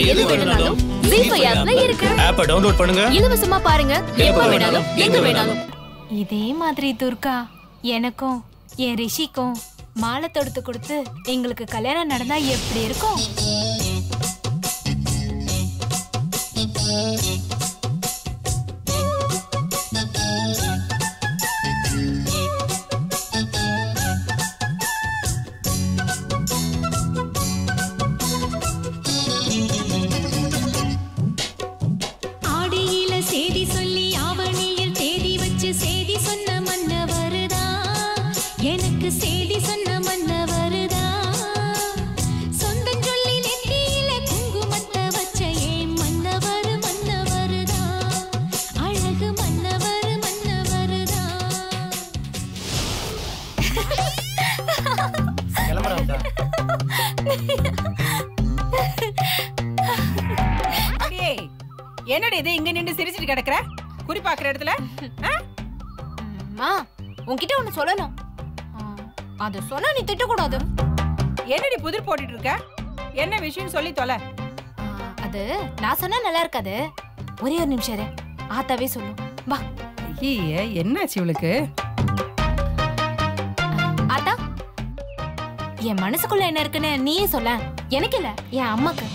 எது வேணும்னாலும் ஜீஃபை ஆப்ல இருக்கு ஆப்பை டவுன்லோட் பண்ணுங்க இலவசமா பாருங்க எப்ப வேணாலும் எங்க வேணாலும் இதே மாதிரி துர்கா எனக்கும் என் ரிஷிக்கும் மாலை தொடுத்து கொடுத்து எங்களுக்கு கல்யாணம் நடந்தா எப்படி இருக்கும் ஆடியில சேதி சொல்லி ஆவணியில் தேதி வச்சு சேதி சொன்ன மன்னவருதா எனக்கு சேதி சொன்ன மன்னவருதா சொந்தம் சொல்லி நெத்தியில குங்குமத்தை வச்ச ஏன் மன்னவர் மன்னவருதா அழகு மன்னவர் மன்னவருதா அடியே என்னடி இது இங்க நின்று சிரிச்சிட்டு கிடக்குற குறி பாக்குற இடத்துல ஆ? அம்மா உன்கிட்ட ஒண்ணு சொல்லணும் ஆ, அது சொன்னா நீ திட்டக்கூடாது என்னடி புதிர் போட்டுட்டு இருக்க என்ன விஷயம் சொல்லி தொலை ஆ, அது நான் சொன்னா நல்லா இருக்காது ஒரே ஒரு நிமிஷம் இரு. ஆத்தாவே சொல்லும் வா ஐயே என்னாச்சு இவளுக்கு ஆத்தா என் மனசுக்குள்ள என்ன இருக்குன்னு நீயே சொல்ல எனக்கு இல்ல என் அம்மாக்கு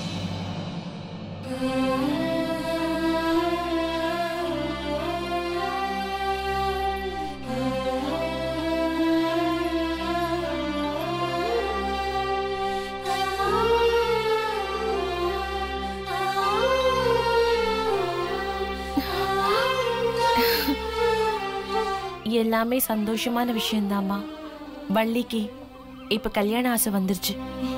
எல்லாமே சந்தோஷமான விஷயம்தாம்மா வள்ளிக்கு இப்ப கல்யாண ஆசை வந்துருச்சு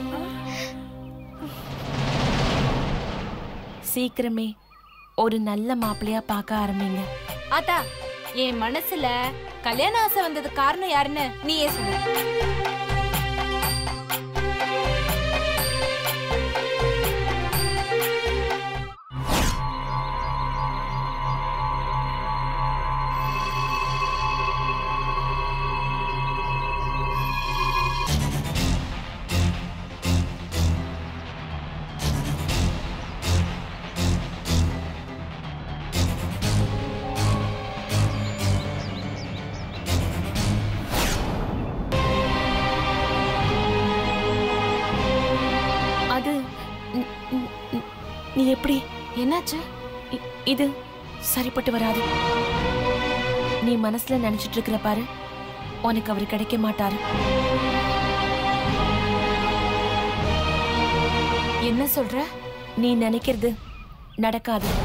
சீக்கிரமே ஒரு நல்ல மாப்பிள்ளையா பார்க்க ஆரம்பிங்க ஆத்தா என் மனசுல கல்யாண ஆசை வந்தது காரணம் யாருன்னு நீயே சொல்லு அது ந- ந- ந- நீ எப்படி என்னாச்சு இ- இது சரிப்பட்டு வராது நீ மனசுல நினைச்சிட்டு இருக்கிற பாரு உனக்கு அவர் கிடைக்க மாட்டாரு என்ன சொல்ற நீ நினைக்கிறது நடக்காது